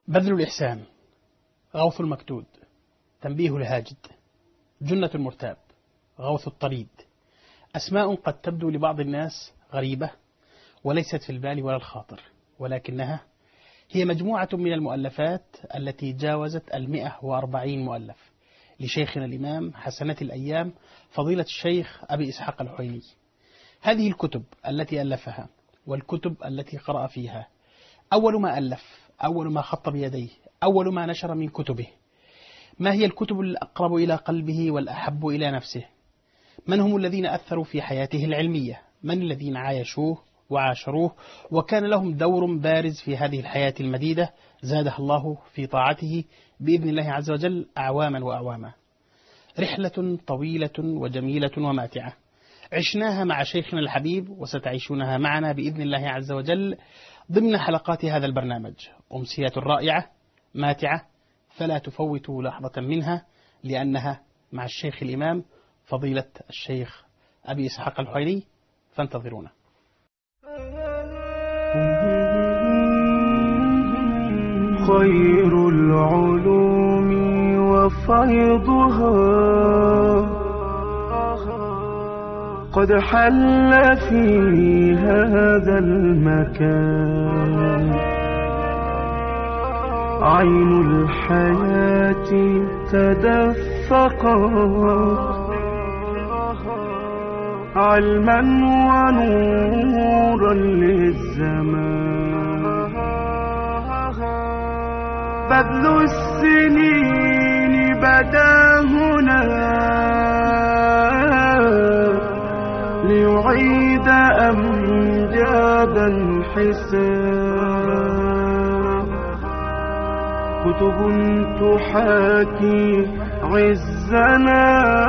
بذل الإحسان غوث المكدود تنبيه الهاجد جنة المرتاب غوث الطريد أسماء قد تبدو لبعض الناس غريبة وليست في البال ولا الخاطر ولكنها هي مجموعة من المؤلفات التي جاوزت المئة وأربعين مؤلف لشيخنا الإمام حسنة الأيام فضيلة الشيخ أبي إسحاق الحويني هذه الكتب التي ألفها والكتب التي قرأ فيها أول ما ألف أول ما خط بيديه أول ما نشر من كتبه ما هي الكتب الأقرب إلى قلبه والأحب إلى نفسه من هم الذين أثروا في حياته العلمية من الذين عايشوه وعاشروه وكان لهم دور بارز في هذه الحياة المديدة زادها الله في طاعته بإذن الله عز وجل أعواما وأعواما رحلة طويلة وجميلة وماتعة عشناها مع شيخنا الحبيب وستعيشونها معنا بإذن الله عز وجل ضمن حلقات هذا البرنامج أمسية رائعة ماتعة فلا تفوتوا لحظة منها لأنها مع الشيخ الإمام فضيلة الشيخ أبي إسحاق الحويني فانتظرونا خير العلوم وفيضها قد حل في هذا المكان عين الحياة تدفقت علما ونورا للزمان بذل السنين بدا هنا ليعيد أمجادا حساب كتب تحاكي عزنا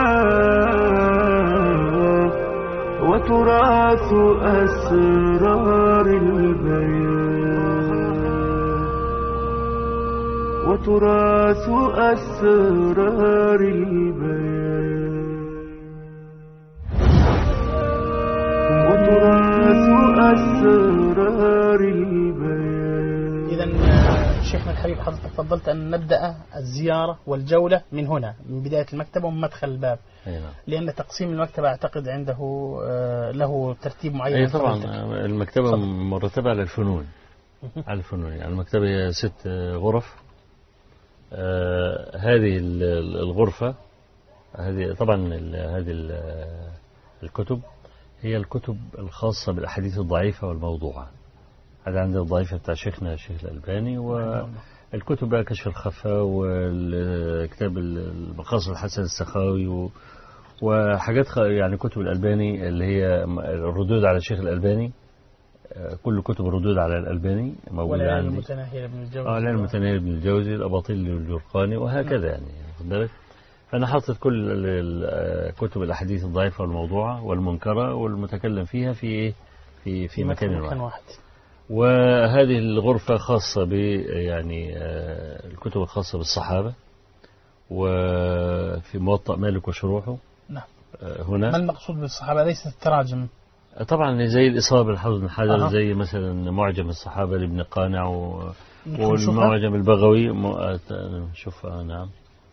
وتراث أسرار البيان وتراث أسرار البيان وتراث أسرار البيان إذا شيخنا الحبيب حضرتك فضلت أن نبدأ الزيارة والجولة من هنا من بداية المكتبة ومن مدخل الباب أي نعم. لأن تقسيم المكتبة أعتقد عنده آه، له ترتيب معين أي طبعا فضلتك. المكتبة تفضل. مرتبة على الفنون على الفنون يعني المكتبة هي ست آه، غرف آه، هذه ال- ال- الغرفة هذه طبعا ال- هذه ال- الكتب هي الكتب الخاصة بالأحاديث الضعيفة والموضوعة هذا عندنا الضعيفة بتاع شيخنا الشيخ الألباني والكتب بقى كشف الخفاء والكتاب المقاصد الحسن السخاوي و وحاجات خ- يعني كتب الألباني اللي هي م- الردود على الشيخ الألباني آه، كل كتب الردود على الألباني موجودة والعلم عندي المتناهية ابن الجوزي اه العلم المتناهي بن الجوزي الأباطيل للجرقاني وهكذا يعني واخد بالك فأنا حاطط كل ال- ال- آه، كتب الأحاديث الضعيفة والموضوعة والمنكرة والمتكلم فيها في إيه؟ في في مكان مكان واحد واحد وهذه الغرفة خاصة ب يعني آه، الكتب الخاصة بالصحابة وفي موطأ مالك وشروحه نعم. آه، ما هنا المقصود بالصحابة ليست التراجم طبعا زي الإصابة الحافظ بن حجر أها. زي مثلا معجم الصحابة لابن قانع و... نشوفها؟ والمعجم البغوي م... آه، نشوفها نعم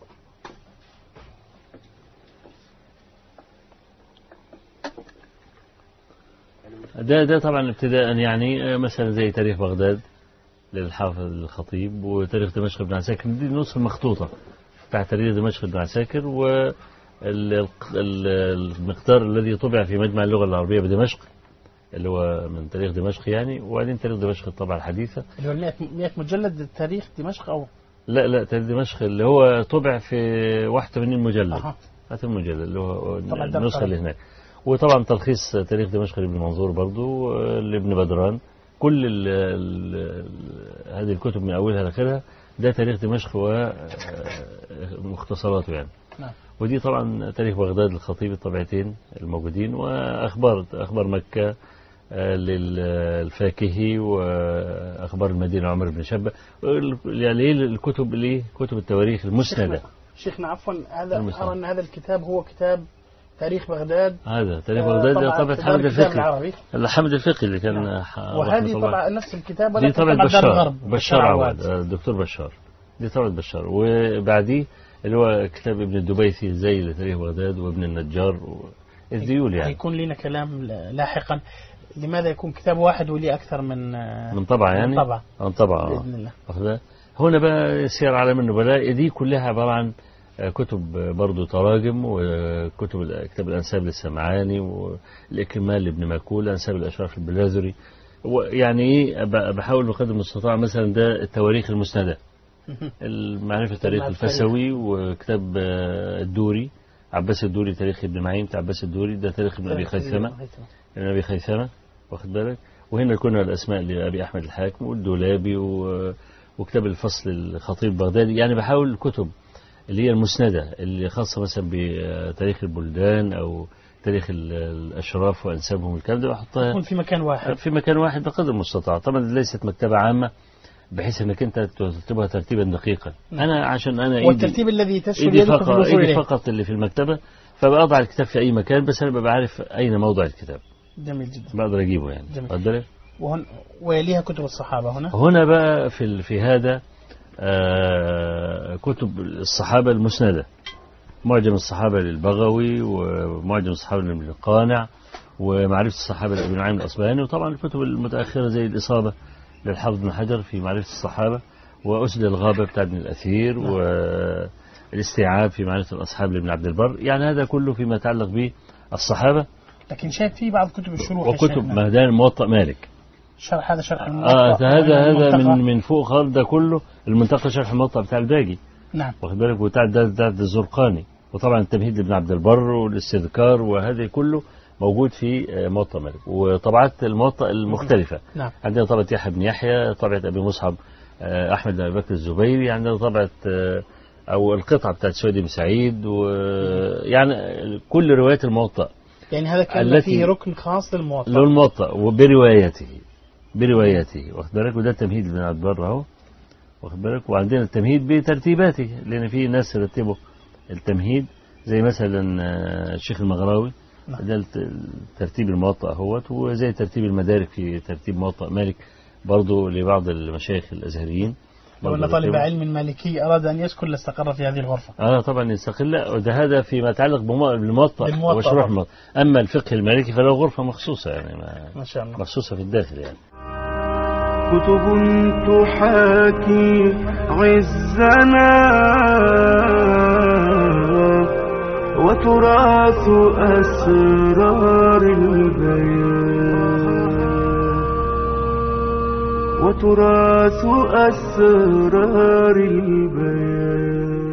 ده ده طبعا ابتداء يعني آه، مثلا زي تاريخ بغداد للحافظ الخطيب وتاريخ دمشق بن عساكر دي النسخة المخطوطة بتاع تاريخ دمشق بن عساكر و ال- ال- المقدار الذي طبع في مجمع اللغة العربية بدمشق اللي هو من تاريخ دمشق يعني وبعدين تاريخ دمشق الطبعة الحديثة اللي هو ال 100 100 مجلد تاريخ دمشق أو لا لا تاريخ دمشق اللي هو طبع في 81 مجلد أها هات المجلد اللي هو طبعا ده النسخة القرن. اللي هناك وطبعا تلخيص تاريخ دمشق لابن منظور برضو آه، لابن بدران كل ال ال هذه الكتب من أولها لآخرها ده تاريخ دمشق ومختصراته يعني نعم. ودي طبعا تاريخ بغداد الخطيب الطبعتين الموجودين وأخبار أخبار مكة آه، للفاكهي وأخبار المدينة عمر بن شبة يعني إيه الكتب اللي كتب التواريخ المسندة شيخنا عفوا هذا المسند. أرى أن هذا الكتاب هو كتاب تاريخ بغداد هذا تاريخ آه، بغداد طبعا طبعة في حمد دار الكتاب الفقي العربي حمد الفقي اللي كان ح- وهذه رحمة الله طبعا نفس الكتاب دي ولكن طبعة طبعا دار بشار الغرب بشار عواد آه، الدكتور بشار دي طبعة بشار وبعديه اللي هو كتاب ابن الدبيثي زي لتاريخ بغداد وابن النجار و- الذيول يعني هيكون لنا كلام ل- لاحقا لماذا يكون كتاب واحد ولي أكثر من آه، من طبعة يعني من طبعة من طبعة آه. بإذن الله واخد بالك؟ هنا بقى سير على النبلاء دي كلها عبارة عن آه، كتب آه، برضو تراجم وكتب ال- كتاب الأنساب للسمعاني والإكمال لابن ماكول أنساب الأشراف البلاذري ويعني إيه ب- بحاول بقدر المستطاع مثلا ده التواريخ المسندة المعرفة التاريخ مع الفسوي وكتاب آه، الدوري عباس الدوري تاريخ ابن معين بتاع عباس الدوري ده تاريخ ابن أبي خيثمة ابن أبي خيثمة واخد بالك وهنا كنا الأسماء لأبي أحمد الحاكم والدولابي و... وكتاب الفصل الخطيب البغدادي يعني بحاول الكتب اللي هي المسندة اللي خاصة مثلا بتاريخ البلدان أو تاريخ ال- الأشراف وأنسابهم الكلام ده بحطها يكون في مكان واحد في مكان واحد بقدر المستطاع طبعا ليست مكتبة عامة بحيث انك انت ترتبها ترتيبا دقيقا انا عشان انا ايدي والترتيب الذي تسهل ايدي يدك في فقط, الوصول ايدي إليه فقط اللي في المكتبة فبضع الكتاب في اي مكان بس انا ببقى عارف اين موضع الكتاب جميل جدا بقدر اجيبه يعني جميل. واخد بالك؟ وهن ويليها كتب الصحابة هنا هنا بقى في ال- في هذا آه، كتب الصحابة المسندة معجم الصحابة للبغوي ومعجم الصحابة لابن القانع ومعرفة الصحابة لابن نعيم الأصبهاني وطبعا الكتب المتأخرة زي الإصابة للحافظ بن حجر في معرفة الصحابة وأسد الغابة بتاع ابن الأثير والاستيعاب في معرفة الأصحاب لابن عبد البر يعني هذا كله فيما يتعلق بالصحابة لكن شايف في بعض كتب الشروح يا وكتب شيخنا. مهدان موطأ مالك شرح هذا شرح آه الموطأ هذا هذا والمنتقى. من من فوق خالص ده كله المنتقى شرح الموطأ بتاع الباقي نعم واخد بالك بتاع ده, ده, ده الزرقاني وطبعا التمهيد لابن عبد البر والاستذكار وهذا كله موجود في آه، موطأ مالك وطبعات الموطأ المختلفة نعم عندنا طبعة يحيى بن يحيى طبعة أبي مصعب آه، أحمد بن أبي بكر الزبيري عندنا طبعة آه، أو القطعة بتاعت سويد بن سعيد ويعني كل روايات الموطأ يعني هذا كان التي- فيه ركن خاص للموطأ له الموطأ وبروايته بروايته واخد بالك وده التمهيد لابن عبد البر اهو واخد بالك وعندنا التمهيد بترتيباته لان في ناس رتبوا التمهيد زي مثلا آه، الشيخ المغراوي نعم. ده الت- ترتيب الموطأ اهوت وزي ترتيب المدارك في ترتيب موطأ مالك برضه لبعض المشايخ الازهريين لو أن برضه طالب رتبوا. علم مالكي أراد أن يسكن لاستقر في هذه الغرفة اه طبعا يستقل لا وده هذا فيما يتعلق بمو- بالموطأ بالموطأ وشروح طبعا. الموطأ اما الفقه المالكي فله غرفة مخصوصة يعني ما ما شاء الله مخصوصة في الداخل يعني كتب تحاكي عزنا وتراث أسرار البيان وتراث أسرار البيان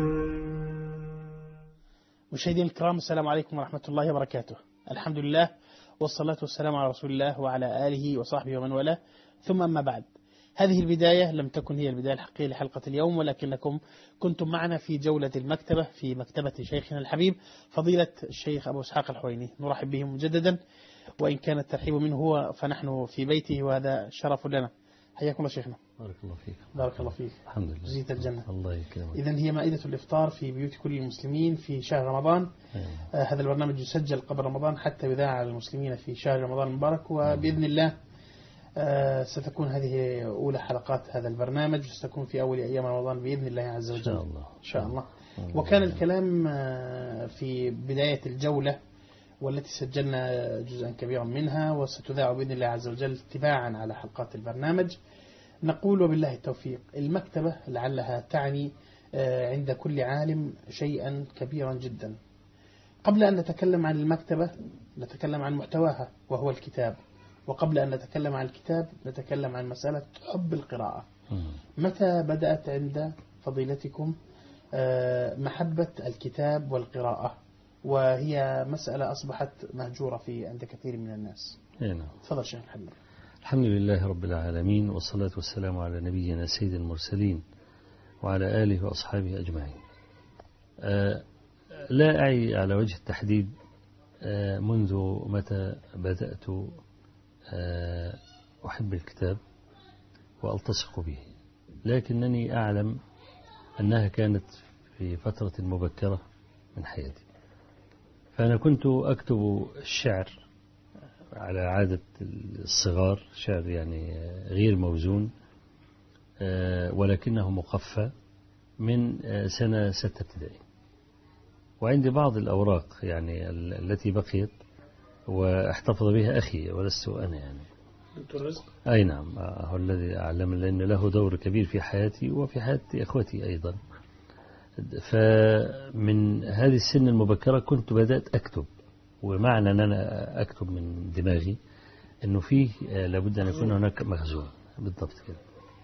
مشاهدينا الكرام السلام عليكم ورحمة الله وبركاته الحمد لله والصلاة والسلام على رسول الله وعلى آله وصحبه ومن والاه ثم أما بعد هذه البداية لم تكن هي البداية الحقيقية لحلقة اليوم ولكنكم كنتم معنا في جولة المكتبة في مكتبة شيخنا الحبيب فضيلة الشيخ أبو إسحاق الحويني نرحب به مجددا وإن كان الترحيب منه هو فنحن في بيته وهذا شرف لنا حياكم الله شيخنا بارك الله فيك بارك الله فيك الحمد لله جزيت الجنة الله يكرمك إذا هي مائدة الإفطار في بيوت كل المسلمين في شهر رمضان أيوة. آه، هذا البرنامج يسجل قبل رمضان حتى يذاع على المسلمين في شهر رمضان المبارك وبإذن الله آه، ستكون هذه أولى حلقات هذا البرنامج وستكون في أول أيام رمضان بإذن الله عز ان وجل شاء الله إن شاء الله وكان الكلام آه، في بداية الجولة والتي سجلنا جزءا كبيرا منها وستذاع بإذن الله عز وجل تباعا على حلقات البرنامج نقول وبالله التوفيق المكتبة لعلها تعني آه، عند كل عالم شيئا كبيرا جدا قبل أن نتكلم عن المكتبة نتكلم عن محتواها وهو الكتاب وقبل أن نتكلم عن الكتاب نتكلم عن مسألة حب القراءة مم. متى بدأت عند فضيلتكم آه، محبة الكتاب والقراءة وهي مسألة أصبحت مهجورة في عند كثير من الناس أي نعم تفضل شيخ محمد الحمد لله رب العالمين والصلاة والسلام على نبينا سيد المرسلين وعلى آله وأصحابه أجمعين آه، لا أعي على وجه التحديد آه، منذ متى بدأت آه، أحب الكتاب وألتصق به لكنني أعلم أنها كانت في فترة مبكرة من حياتي فأنا كنت أكتب الشعر على عادة الصغار شعر يعني غير موزون آه، ولكنه مقفى من آه، سنة ستة ابتدائي وعندي بعض الأوراق يعني ال- التي بقيت واحتفظ بها أخي ولست أنا يعني دكتور رزق أي نعم آه، هو الذي أعلم لأن له دور كبير في حياتي وفي حياة إخوتي أيضا فمن هذه السن المبكرة كنت بدأت أكتب ومعنى أن أنا أكتب من دماغي أنه فيه آه، لابد أن يكون هناك مخزون بالضبط كده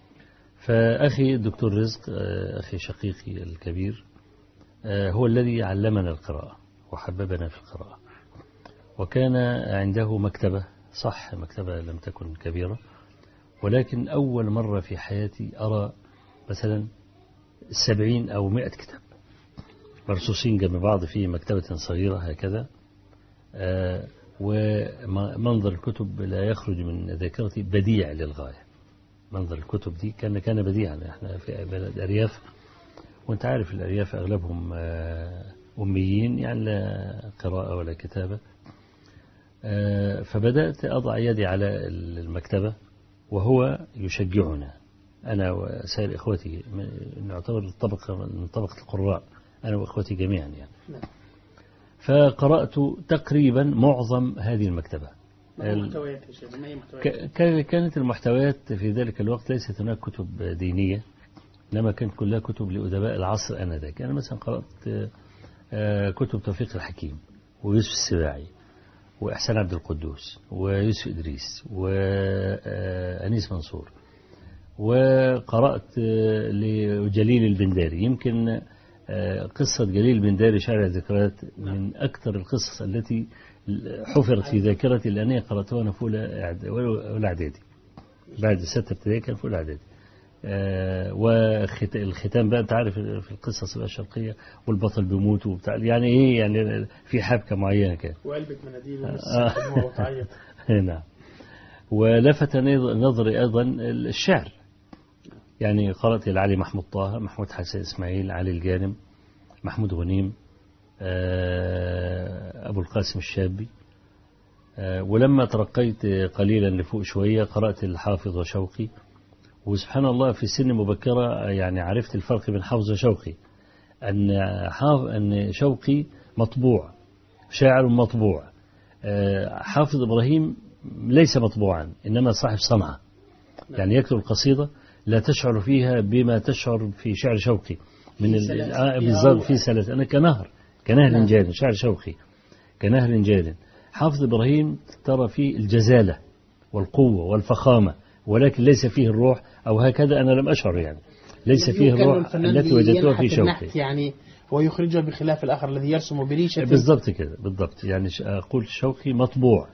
فأخي الدكتور رزق آه، أخي شقيقي الكبير آه، هو الذي علمنا القراءة وحببنا في القراءة وكان عنده مكتبة صح مكتبة لم تكن كبيرة ولكن أول مرة في حياتي أرى مثلا سبعين أو مئة كتاب مرصوصين جنب بعض في مكتبة صغيرة هكذا آه، ومنظر الكتب لا يخرج من ذاكرتي بديع للغاية منظر الكتب دي كان كان بديعا احنا في بلد أرياف وانت عارف الأرياف أغلبهم آه، أميين يعني لا قراءة ولا كتابة آه، فبدأت أضع يدي على المكتبة وهو يشجعنا أنا وسائر إخوتي من- نعتبر طبقة من طبقة القراء أنا وإخوتي جميعا يعني نعم. فقرأت تقريبا معظم هذه المكتبة ما ال- محتويات يا شيخ ما هي محتويات ك- كان- كانت المحتويات في ذلك الوقت ليست هناك كتب دينية إنما كانت كلها كتب لأدباء العصر آنذاك أنا مثلا قرأت آه، آه، كتب توفيق الحكيم ويوسف السباعي وإحسان عبد القدوس ويوسف إدريس وأنيس منصور وقرأت آه، لجليل البنداري يمكن آه، قصة جليل البنداري شارع الذكريات من أكثر القصص التي حفرت في ذاكرتي لأني قرأتها وأنا في أولى إعد- أولى إعدادي بعد ستة ابتدائي كان في أولى إعدادي آه، والختام بقى أنت عارف في القصص بقى الشرقية والبطل بيموت وبتاع يعني إيه يعني في حبكة معينة كده وقلبك مناديل آه. ولسه وتعيط نعم ولفت نظري أيضا الشعر يعني قرأت لعلي محمود طه محمود حسن إسماعيل علي الجانم محمود غنيم آه، أبو القاسم الشابي آه، ولما ترقيت قليلا لفوق شوية قرأت الحافظ وشوقي وسبحان الله في سن مبكرة يعني عرفت الفرق بين حافظ وشوقي أن حاف أن شوقي مطبوع شاعر مطبوع آه، حافظ إبراهيم ليس مطبوعا إنما صاحب صنعة يعني يكتب القصيدة لا تشعر فيها بما تشعر في شعر شوقي من في ال- سلاسل، آه، في بالضبط أروع. في سلاسل أنا كنهر كنهر نعم. جاري شعر شوقي كنهر جاري حافظ إبراهيم ترى فيه الجزالة والقوة والفخامة ولكن ليس فيه الروح أو هكذا أنا لم أشعر يعني ليس فيه يمكن الروح الفنان التي وجدتها ينحت في شوقي النحت يعني ويخرجها بخلاف الآخر الذي يرسم بريشة بالضبط كده بالضبط يعني ش- أقول شوقي مطبوع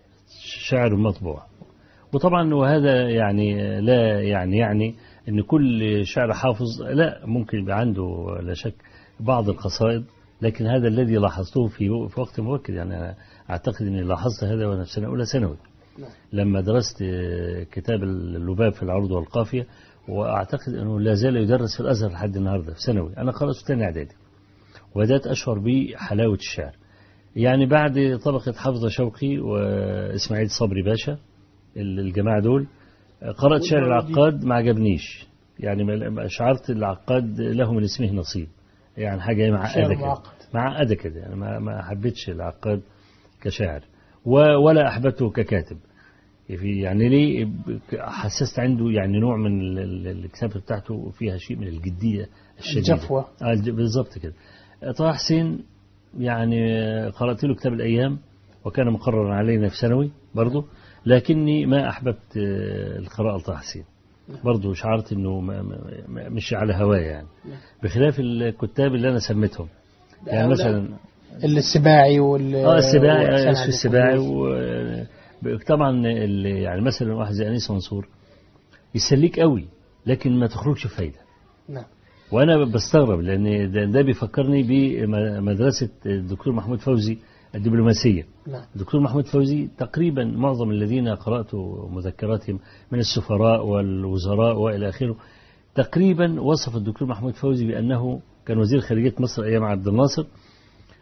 شعر مطبوع وطبعا وهذا يعني لا يعني يعني ان كل شعر حافظ لا ممكن يبقى عنده لا شك بعض القصائد لكن هذا الذي لاحظته في في وقت مبكر يعني أنا اعتقد اني لاحظت هذا وانا في سنه اولى ثانوي نعم. لما درست كتاب اللباب في العرض والقافيه واعتقد انه لا زال يدرس في الازهر لحد النهارده في ثانوي انا قرأت في ثاني اعدادي وبدات اشعر بحلاوه الشعر يعني بعد طبقه حافظ شوقي واسماعيل صبري باشا الجماعه دول قرأت شعر العقاد ما عجبنيش يعني ما- شعرت العقاد له من اسمه نصيب يعني حاجة معقدة شعر كده معقد. معقدة كده يعني ما, ما حبيتش العقاد كشاعر و- ولا أحببته ككاتب في يعني ليه ب- حسست عنده يعني نوع من ال- ال- الكتابة بتاعته فيها شيء من الجدية الشديدة الجفوة. آه، الج- بالضبط كده طه حسين يعني قرأت له كتاب الأيام وكان مقررا علينا في ثانوي برضه لكني ما أحببت آه، القراءة لطه حسين برضه شعرت انه ما ما- ما- مش على هواية يعني بخلاف الكتاب اللي انا سميتهم يعني هؤلاء مثلا السباعي وال اه السباعي وإحسان آه، عبد السباعي القدوس. وطبعا يعني مثلا واحد زي انيس منصور يسليك قوي لكن ما تخرجش فايده نعم وانا بستغرب لان ده, ده بيفكرني بمدرسه الدكتور محمود فوزي الدبلوماسيه نعم الدكتور محمود فوزي تقريبا معظم الذين قرات مذكراتهم من السفراء والوزراء والى اخره تقريبا وصف الدكتور محمود فوزي بانه كان وزير خارجيه مصر ايام عبد الناصر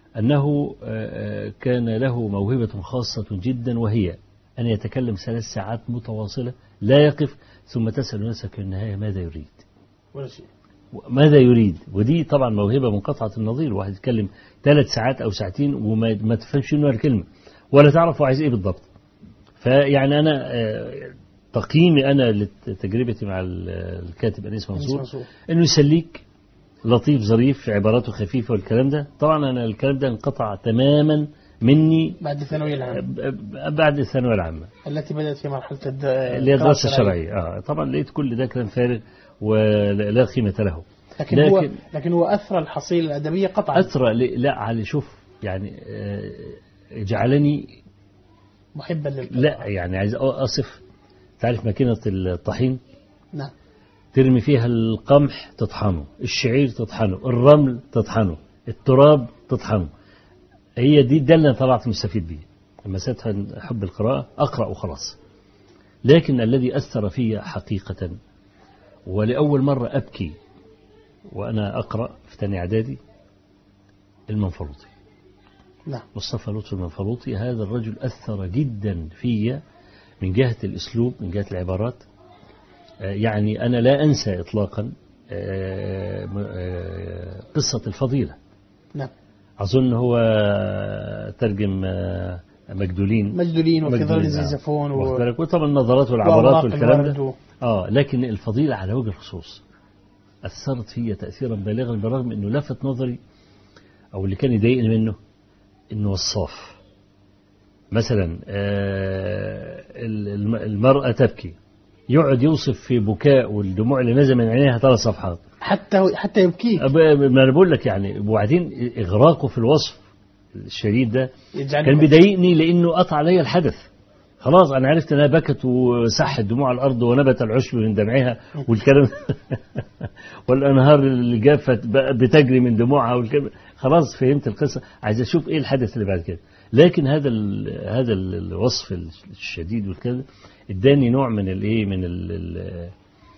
أنه آه، آه، كان له موهبة خاصة جدا وهي أن يتكلم ثلاث ساعات متواصلة لا يقف ثم تسأل نفسك في النهاية ماذا يريد ولا شيء ماذا يريد ودي طبعا موهبة منقطعة النظير واحد يتكلم ثلاث ساعات أو ساعتين وما ما تفهمش منه الكلمة ولا تعرف هو عايز إيه بالضبط فيعني أنا آه، تقييمي أنا لتجربتي مع ال- الكاتب أنيس منصور منصور. إنه يسليك لطيف ظريف عباراته خفيفة والكلام ده طبعا أنا الكلام ده انقطع تماما مني بعد الثانوية العامة ب- ب- بعد الثانوية العامة التي بدأت في مرحلة الد... اللي هي الدراسة الشرعية آه طبعا لقيت كل ده كلام فارغ ولا قيمة له لكن, هو لكن- لكن هو أثرى الحصيلة الأدبية قطعا أثرى ل- لا على شوف يعني آه، جعلني محبا للقراءة لا يعني عايز أصف تعرف ماكينة الطحين نعم ترمي فيها القمح تطحنه الشعير تطحنه الرمل تطحنه التراب تطحنه هي دي ده اللي أنا طلعت مستفيد بيه لما سأتها حب القراءة أقرأ وخلاص لكن الذي أثر في حقيقة ولأول مرة أبكي وأنا أقرأ في تاني إعدادي المنفلوطي نعم مصطفى لطفي المنفلوطي هذا الرجل أثر جدا في من جهة الأسلوب من جهة العبارات آه، يعني أنا لا أنسى إطلاقا آه، م- آه، قصة الفضيلة نعم أظن هو ترجم آه، مجدولين مجدولين وفي ظل مجدولين، آه. الزيزفون و... واخد بالك؟ وطبعا النظرات وأوراق والعبارات والكلام الورد ده و... اه لكن الفضيلة على وجه الخصوص أثرت فيا تأثيرا بالغا بالرغم أنه لفت نظري أو اللي كان يضايقني منه أنه وصاف مثلا آه، الم- المرأة تبكي يقعد يوصف في بكاء والدموع اللي نزل من عينيها ثلاث صفحات حتى حتى يبكيك أب- ما أنا بقول لك يعني وبعدين إغراقه في الوصف الشديد ده يجعل كان بيضايقني لانه قطع علي الحدث خلاص انا عرفت انها بكت وسحت دموع الارض ونبت العشب من دمعها والكلام والانهار اللي جافت بقى بتجري من دموعها والكلام خلاص فهمت القصه عايز اشوف ايه الحدث اللي بعد كده لكن هذا ال هذا ال- الوصف الشديد والكذا اداني نوع من الايه من ال ال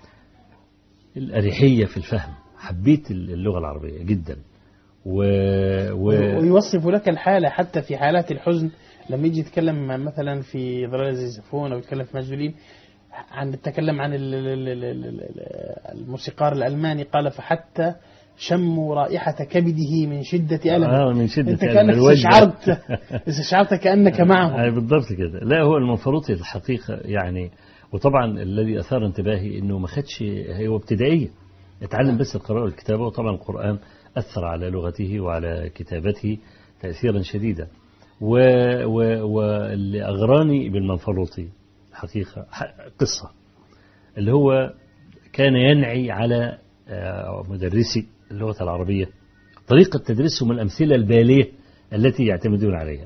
الاريحيه في الفهم حبيت اللغه العربيه جدا و, و... ويوصف لك الحالة حتى في حالات الحزن لما يجي يتكلم مثلا في ظلال الزيزفون أو يتكلم في مجدولين عن يتكلم عن ال- ال- ال- ال- ال- ال- الموسيقار الألماني قال فحتى شموا رائحة كبده من شدة ألم آه من شدة أنت ألم كأنك الوجع. استشعرت استشعرت كأنك معهم آه بالضبط كده لا هو المنفلوطي الحقيقة يعني وطبعا الذي أثار انتباهي أنه ما خدش هو ابتدائية اتعلم بس القراءة والكتابة وطبعا القرآن أثر على لغته وعلى كتابته تأثيرا شديدا و... و... واللي أغراني بالمنفلوطي حقيقة ح- قصة اللي هو كان ينعي على آه، مدرسي اللغة العربية طريقة تدريسهم الأمثلة البالية التي يعتمدون عليها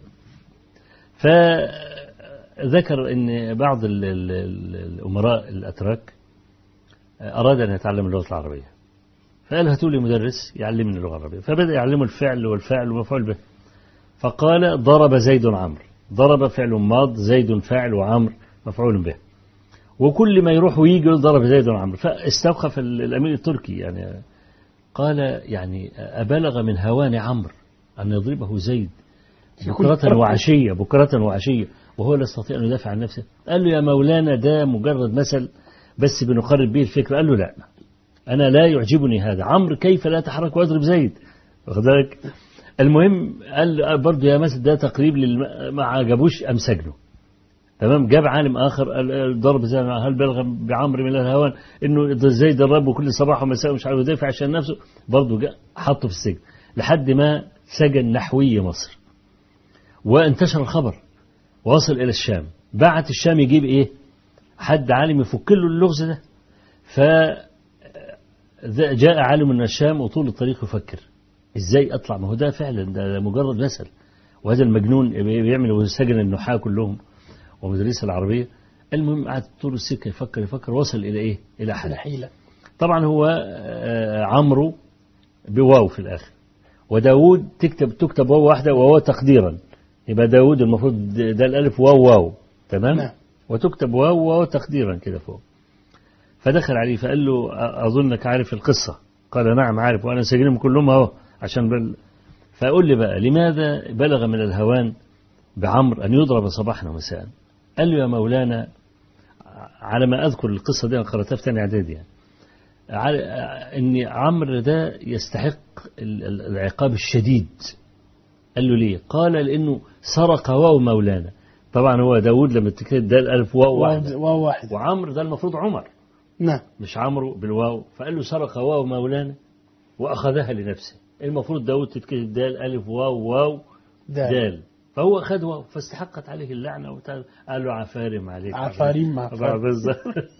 فذكر أن بعض ال- ال- ال- الأمراء الأتراك أراد أن يتعلم اللغة العربية فقال هاتوا لي مدرس يعلمني اللغة العربية فبدأ يعلمه الفعل والفاعل والمفعول به فقال ضرب زيد عمرو ضرب فعل ماض زيد فاعل وعمرو مفعول به وكل ما يروح ويجي يقول ضرب زيد عمرو فاستوقف ال- الأمير التركي يعني قال يعني أبلغ من هوان عمرو أن يضربه زيد بكرة وعشية بكرة وعشية وهو لا يستطيع أن يدافع عن نفسه قال له يا مولانا ده مجرد مثل بس بنقرب به الفكرة قال له لا أنا لا يعجبني هذا عمرو كيف لا يتحرك ويضرب زيد واخد بالك المهم قال برضه يا مثل ده تقريب للم... ما عجبوش أم سجنه تمام جاب عالم آخر قال ضرب زي ما هل بلغ بعمرو من الهوان إنه زيد الرب كل صباح ومساء مش عارف يدافع عشان نفسه برضه جاء حطه في السجن لحد ما سجن نحوي مصر وانتشر الخبر وصل إلى الشام بعت الشام يجيب إيه حد عالم يفك له اللغز ده ف جاء عالم من الشام وطول الطريق يفكر ازاي اطلع ما هو ده فعلا ده مجرد مثل وهذا المجنون بيعمل سجن النحاة كلهم ومدرسة العربية المهم قعد طول السكة يفكر يفكر وصل إلى إيه إلى حل حيلة طبعا هو آه، عمرو بواو في الآخر وداود تكتب تكتب واو واحدة وهو تقديرا يبقى داود المفروض ده الألف واو واو تمام نعم. وتكتب واو واو تقديرا كده فوق فدخل عليه فقال له أ- أظنك عارف القصة قال نعم عارف وأنا سجنهم كلهم أهو عشان بل فقول لي بقى لماذا بلغ من الهوان بعمر أن يضرب صباحا ومساء قال له يا مولانا على ما أذكر القصة دي أنا قرأتها في تاني إعدادي يعني على ان عمرو ده يستحق ال- ال- العقاب الشديد قال له ليه قال لانه سرق واو مولانا طبعا هو داود لما تكتب ده الالف واو واحده واو واحد وعمرو ده المفروض عمر نعم مش عمرو بالواو فقال له سرق واو مولانا واخذها لنفسه المفروض داود تتكتب دال الف واو واو دال دال فهو اخذ واو فاستحقت عليه اللعنه وبتاع. قال له عفارم عليك عفاريم مع عفاريم. بالظبط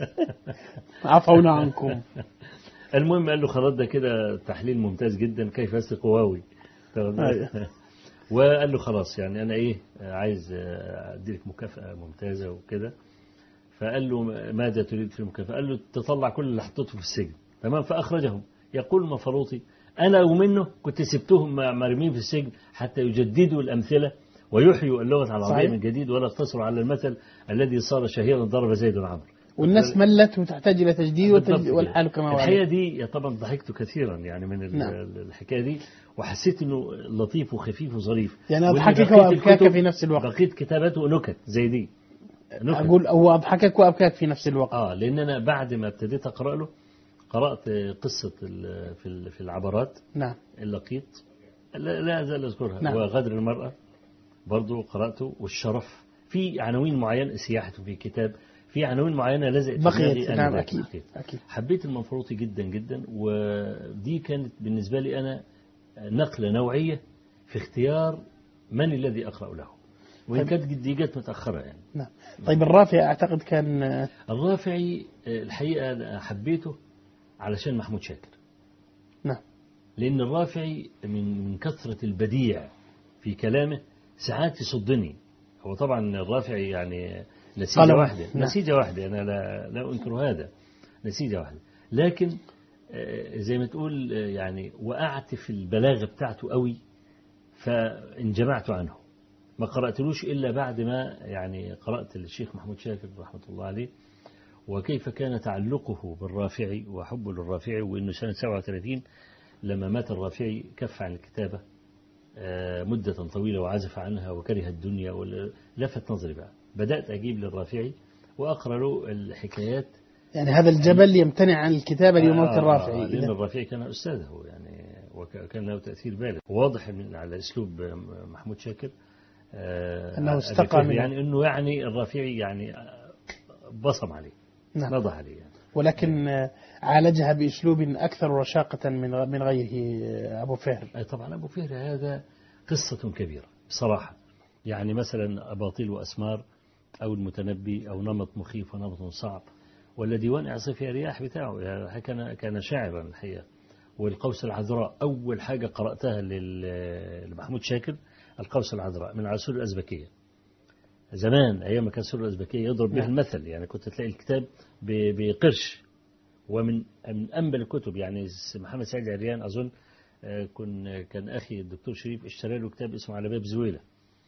عفونا عنكم المهم قال له خلاص ده كده تحليل ممتاز جدا كيف يسرق واوي أيوة. وقال له خلاص يعني انا ايه عايز اديلك مكافأة ممتازة وكده فقال له ماذا تريد في المكافأة قال له تطلع كل اللي حطيته في السجن تمام فأخرجهم يقول مفروطي أنا ومنه كنت سبتهم مرمين في السجن حتى يجددوا الأمثلة ويحيوا اللغة العربية صحيح. من جديد ولا اقتصروا على المثل الذي صار شهيرا ضرب زيد عمرو والناس ملت وتحتاج إلى تجديد بالضبط وتجديد كده. والحال كما هو الحقيقة عليه. دي طبعا ضحكت كثيرا يعني من ال- نعم. الحكاية دي وحسيت انه لطيف وخفيف وظريف يعني وإن أضحكك بقية وأبكاك الكتب- في نفس الوقت بقيت كتاباته نكت زي دي نكت أقول هو أضحكك وأبكاك في نفس الوقت اه لان انا بعد ما ابتديت اقرا له قرات قصه ال- في ال- في العبرات نعم اللقيط لا, لا أزال أذكرها نعم. وغدر المرأة برضو قرأته والشرف في عناوين معينة سياحته في كتاب في عناوين معينة لزقت في بقيت دماغي أنا نعم ذات أكيد الحقيقة. أكيد حبيت المنفروطي جدا جدا ودي كانت بالنسبة لي أنا نقلة نوعية في اختيار من الذي أقرأ له وإن طيب. كانت دي جت متأخرة يعني نعم طيب الرافع أعتقد كان آه، الرافعي آه، الحقيقة أنا حبيته علشان محمود شاكر نعم لأن الرافعي من من كثرة البديع في كلامه ساعات يصدني هو طبعا الرافعي يعني نسيجة قلم. واحدة نعم. نسيجة واحدة أنا لا, لا أنكر هذا نسيجة واحدة لكن آه، زي ما تقول آه، يعني وقعت في البلاغة بتاعته قوي فانجمعت عنه ما قرأتلوش إلا بعد ما يعني قرأت الشيخ محمود شاكر رحمة الله عليه وكيف كان تعلقه بالرافعي وحبه للرافعي وأنه سنة 37 لما مات الرافعي كف عن الكتابة آه، مدة طويلة وعزف عنها وكره الدنيا وال- لفت نظري بقى بدأت أجيب للرافعي وأقرأ له الحكايات يعني هذا الجبل يمتنع عن الكتابة لموت آه، الرافعي آه، لأن إذا الرافعي كان أستاذه يعني وكان له تأثير بالغ واضح من على أسلوب محمود شاكر آه، أنه أبي استقى فهر منه. يعني أنه يعني الرافعي يعني آه، بصم عليه نعم نضح عليه يعني. ولكن آه، عالجها بأسلوب أكثر رشاقة من غ- من غيره آه، أبو فهر آه، طبعا أبو فهر هذا قصة كبيرة بصراحة يعني مثلا أباطيل وأسمار أو المتنبي أو نمط مخيف ونمط صعب والذيوان إعصف يا رياح بتاعه يعني كان كان شاعرا الحقيقة والقوس العذراء أول حاجة قرأتها لل- لمحمود شاكر القوس العذراء من عسول الأزبكية زمان أيام ما كان سور الأزبكية يضرب به نعم. المثل يعني كنت تلاقي الكتاب ب- بقرش ومن من أنبل الكتب يعني محمد سعيد عريان أظن آه، كن كان أخي الدكتور شريف اشترى له كتاب اسمه على باب زويلة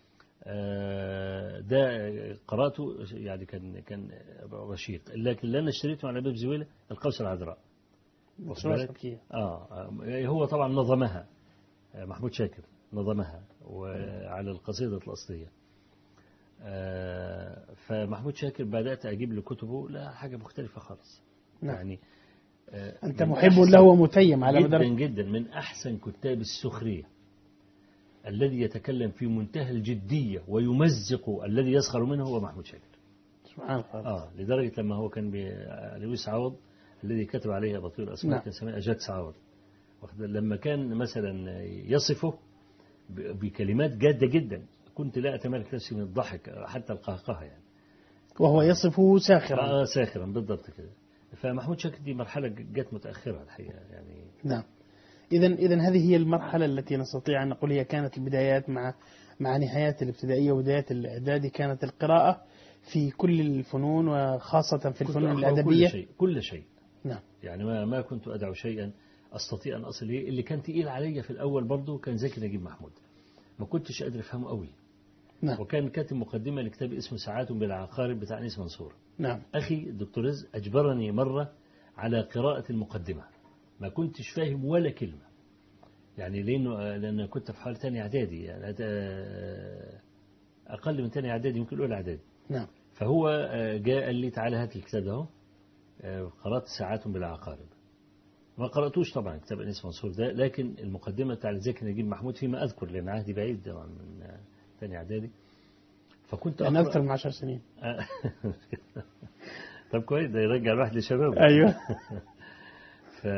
آه، ده قرأته يعني كان كان رشيق لكن اللي أنا اشتريته على باب زويلة القوس العذراء واخد سورة بالك؟ شبكية. آه آه، هو طبعا نظمها آه، محمود شاكر نظمها وعلى القصيدة الأصلية آه، فمحمود شاكر بدأت أجيب له كتبه لا حاجة مختلفة خالص نعم. يعني آه، أنت من محب أحسن- له ومتيم على جدا مدار جدا من أحسن كتاب السخرية الذي يتكلم في منتهى الجدية ويمزق الذي يسخر منه هو محمود شاكر سبحان الله آه لدرجة لما هو كان ب- لويس عوض الذي كتب عليه أباطيل الأسماء نعم. كان سميه أجاكس عوض واخد بالك؟ لما كان مثلا يصفه ب- بكلمات جادة جدا كنت لا أتمالك نفسي من الضحك حتى القهقه يعني وهو يصفه ساخرا آه ساخرا بالضبط كده فمحمود شاكر دي مرحلة جت متأخرة الحقيقة يعني نعم إذا إذا هذه هي المرحلة التي نستطيع أن نقول هي كانت البدايات مع مع نهايات الابتدائية وبدايات الإعدادي كانت القراءة في كل الفنون وخاصة في كنت الفنون أقرأ الأدبية كل شيء كل شيء نعم يعني ما ما كنت أدعو شيئا أستطيع أن أصل إليه اللي كان تقيل عليا في الأول برضه كان زكي نجيب محمود ما كنتش قادر أفهمه قوي نعم وكان كاتب مقدمة لكتاب اسمه ساعات بالعقارب بتاع أنيس منصور نعم أخي الدكتور رزق أجبرني مرة على قراءة المقدمة ما كنتش فاهم ولا كلمة يعني لانه لان كنت في حاله ثانيه اعدادي يعني آه، اقل من ثانيه اعدادي يمكن اولى اعدادي نعم فهو آه، جاء قال لي تعالى هات الكتاب ده اهو آه، قرات ساعات بالعقارب ما قراتوش طبعا كتاب انيس منصور ده لكن المقدمه بتاع زكي نجيب محمود فيما اذكر لان عهدي بعيد طبعا من آه، ثانيه اعدادي فكنت يعني أقرأ أكثر من عشر سنين آه. طب كويس ده يرجع الواحد لشبابه أيوه ف...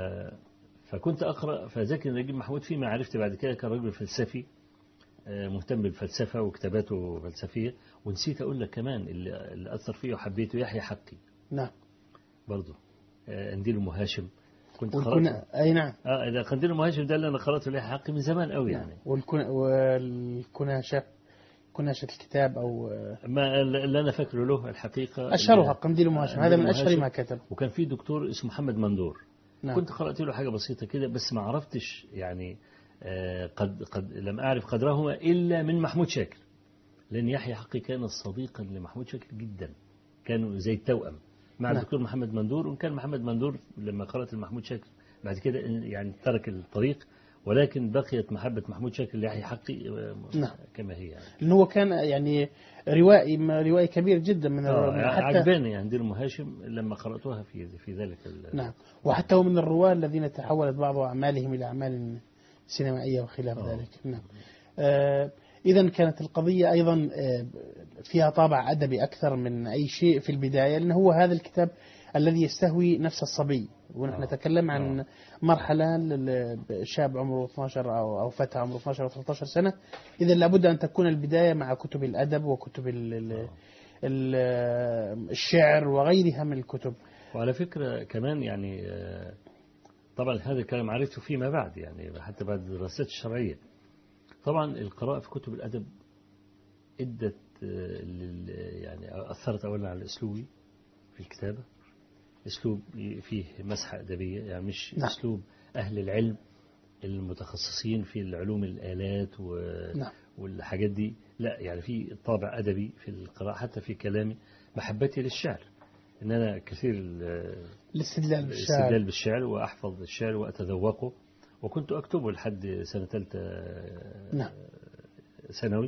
فكنت أقرأ فزكي نجيب محمود فيما عرفت بعد كده كان راجل فلسفي آه، مهتم بالفلسفة وكتاباته فلسفية ونسيت أقول لك كمان اللي, اللي أثر فيه وحبيته يحيى حقي نعم برضه آه، قنديل أم هاشم كنت قرأته والكنى أي نعم اه ده قنديل أم هاشم ده اللي أنا قرأته ليحيى حقي من زمان قوي يعني والكنى والكناشة كناشة الكتاب أو ما اللي أنا فاكره له الحقيقة أشهرها قنديل أم هاشم هذا من أشهر ما كتب وكان في دكتور اسمه محمد مندور نعم كنت قرأت له حاجة بسيطة كده بس ما عرفتش يعني آه، قد قد لم أعرف قدرهما إلا من محمود شاكر لأن يحيى حقي كان صديقا لمحمود شاكر جدا كانوا زي التوأم مع نعم. الدكتور محمد مندور وإن كان محمد مندور لما قرأت لمحمود شاكر بعد كده يعني ترك الطريق ولكن بقيت محبة محمود شاكر ليحيى حقي آه، نعم. كما هي يعني لأنه هو كان يعني روائي روائي كبير جدا من آه، الرواة حتى عجباني يعني دير أم هاشم لما قرأتها في في ذلك ال- نعم وحتى هو من الرواة الذين تحولت بعض أعمالهم إلى أعمال سينمائية وخلاف آه. ذلك نعم آه إذا كانت القضية أيضا آه، فيها طابع أدبي أكثر من أي شيء في البداية لأن هو هذا الكتاب الذي يستهوي نفس الصبي ونحن آه. نتكلم عن آه. مرحلة لل- شاب عمره 12 أو أو فتى عمره 12 أو 13 سنة إذا لابد أن تكون البداية مع كتب الأدب وكتب ال- ال- آه. ال- الشعر وغيرها من الكتب وعلى فكرة كمان يعني آه، طبعا هذا الكلام عرفته فيما بعد يعني حتى بعد الدراسات الشرعية طبعا القراءة في كتب الأدب ادت آه، لل- يعني أثرت أولا على أسلوبي في الكتابة أسلوب فيه مسحة أدبية يعني مش نعم. أسلوب أهل العلم المتخصصين في العلوم الآلات و... نعم. والحاجات دي لا يعني في طابع أدبي في القراءة حتى في كلامي محبتي للشعر إن أنا كثير ال- الاستدلال بالشعر الاستدلال بالشعر وأحفظ الشعر وأتذوقه وكنت أكتبه لحد سنة ثالثة نعم ثانوي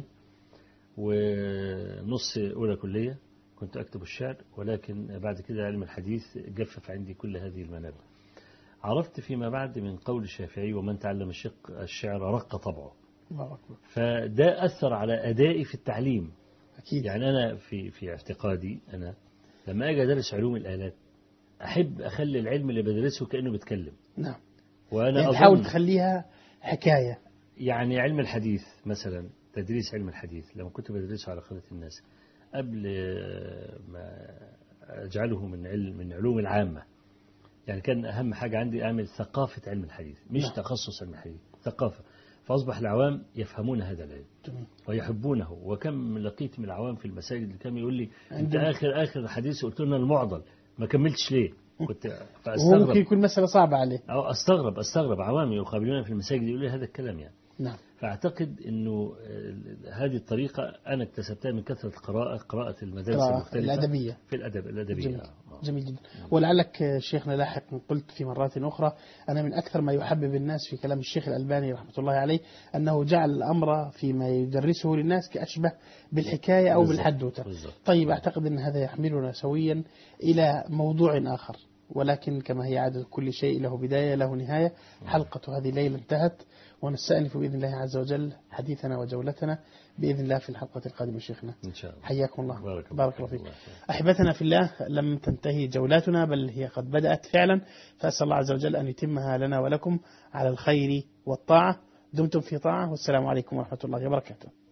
ونص أولى كلية كنت أكتب الشعر ولكن بعد كده علم الحديث جفف عندي كل هذه المنابع عرفت فيما بعد من قول الشافعي ومن تعلم الشق الشعر رق طبعه الله أكبر فده أثر على أدائي في التعليم أكيد يعني أنا في في اعتقادي أنا لما أجي أدرس علوم الآلات أحب أخلي العلم اللي بدرسه كأنه بيتكلم نعم وأنا يعني تحاول أظن تخليها حكاية يعني علم الحديث مثلا تدريس علم الحديث لما كنت بدرسه على قناة الناس قبل ما أجعله من علم من علوم العامة يعني كان أهم حاجة عندي أعمل ثقافة علم الحديث مش نعم. تخصص علم الحديث ثقافة فأصبح العوام يفهمون هذا العلم جميل. ويحبونه وكم لقيت من العوام في المساجد اللي كان يقول لي انت عندنا- اخر اخر حديث قلت لنا المعضل ما كملتش ليه كنت وهو ممكن فاستغرب يكون مسألة صعبة عليه او استغرب استغرب عوامي يقابلون في المساجد يقولوا لي هذا الكلام يعني نعم فاعتقد انه آه، هذه الطريقه انا اكتسبتها من كثره القراءه قراءه المدارس قراءة المختلفه الأدبية في الادب الادبيه جميل. آه. جميل جدا ولعلك آه، شيخنا لاحقا قلت في مرات أخرى أنا من أكثر ما يحبب الناس في كلام الشيخ الألباني رحمة الله عليه أنه جعل الأمر فيما يدرسه للناس كأشبه بالحكاية أو بالضبط. بالحدوتة بالضبط. طيب أعتقد أن هذا يحملنا سويا إلى موضوع آخر ولكن كما هي عادة كل شيء له بداية له نهاية حلقة هذه الليلة انتهت ونستأنف بإذن الله عز وجل حديثنا وجولتنا بإذن الله في الحلقة القادمة شيخنا ان شاء الله حياكم الله بارك الله بارك الله فيك. فيك الله يخليك. أحبتنا في الله لم تنتهي جولاتنا بل هي قد بدأت فعلا فأسأل الله عز وجل أن يتمها لنا ولكم على الخير والطاعة دمتم في طاعة والسلام عليكم ورحمة الله وبركاته